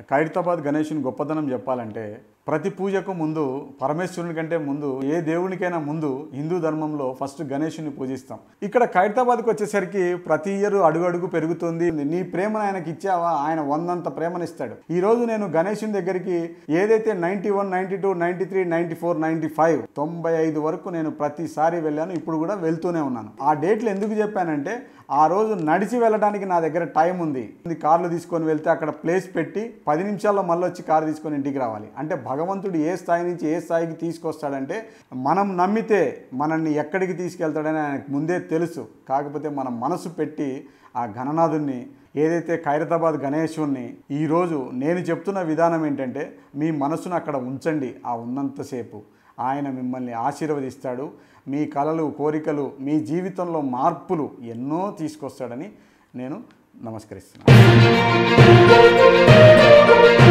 ఖైరతాబాద్ గణేషుని గొప్పదనం చెప్పాలంటే ప్రతి పూజకు ముందు పరమేశ్వరుని కంటే ముందు ఏ దేవునికైనా ముందు హిందూ ధర్మంలో ఫస్ట్ గణేషుని పూజిస్తాం ఇక్కడ ఖైరతాబాద్కి వచ్చేసరికి ప్రతి ఇయర్ అడుగు అడుగు పెరుగుతుంది నీ ప్రేమను ఆయనకి ఇచ్చావా ఆయన వందంత ప్రేమనిస్తాడు ఈ రోజు నేను గణేషుని దగ్గరికి ఏదైతే ninety one ninety two ninety three ninety four ninety five తొంభై ఐదు వరకు నేను ప్రతిసారి వెళ్ళాను ఇప్పుడు కూడా వెళ్తూనే ఉన్నాను ఆ డేట్లు ఎందుకు చెప్పానంటే ఆ రోజు నడిచి వెళ్ళడానికి నా దగ్గర టైం ఉంది ఇది కార్లు తీసుకొని వెళ్తే అక్కడ ప్లేస్ పెట్టి పది నిమిషాల్లో మళ్ళీ వచ్చి కారు తీసుకొని ఇంటికి రావాలి అంటే భగవంతుడు ఏ స్థాయి నుంచి ఏ స్థాయికి తీసుకొస్తాడంటే మనం నమ్మితే మనల్ని ఎక్కడికి తీసుకెళ్తాడని ఆయనకు ముందే తెలుసు కాకపోతే మన మనసు పెట్టి ఆ గణనాథుణ్ణి ఏదైతే ఖైరతాబాద్ గణేశుణ్ణి ఈరోజు నేను చెప్తున్న విధానం ఏంటంటే మీ మనసును అక్కడ ఉంచండి ఆ ఉన్నంతసేపు ఆయన మిమ్మల్ని ఆశీర్వదిస్తాడు మీ కలలు కోరికలు మీ జీవితంలో మార్పులు ఎన్నో తీసుకొస్తాడని నేను నమస్కరిస్తున్నాను